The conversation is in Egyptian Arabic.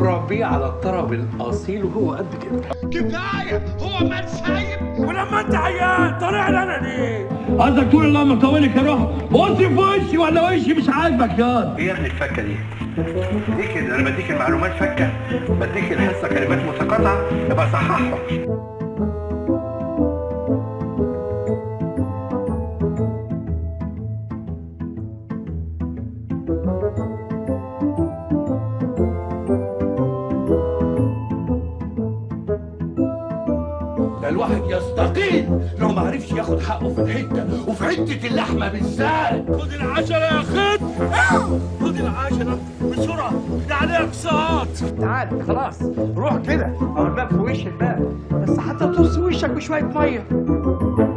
ربيه على الطرب الاصيل وهو قد كده كفايه هو ما سايب ولما انت عيان طالع لنا ليه؟ قصدك تقول اللهم طولك يا روح بص في وشي ولا وشي مش عاجبك ياض ايه يعني الفكه دي؟ دي كده انا بديك المعلومات فكه بديك الحصه كلمات متقاطعه يبقى صححها ده الواحد يستقيل لو ما عرفش ياخد حقه في الحته وفي حته اللحمه بالذات خد العشره يا خد خد العشره بسرعه ده عليها اقساط تعال خلاص روح كده او الباب في وش الباب بس حتى ترص وشك بشويه ميه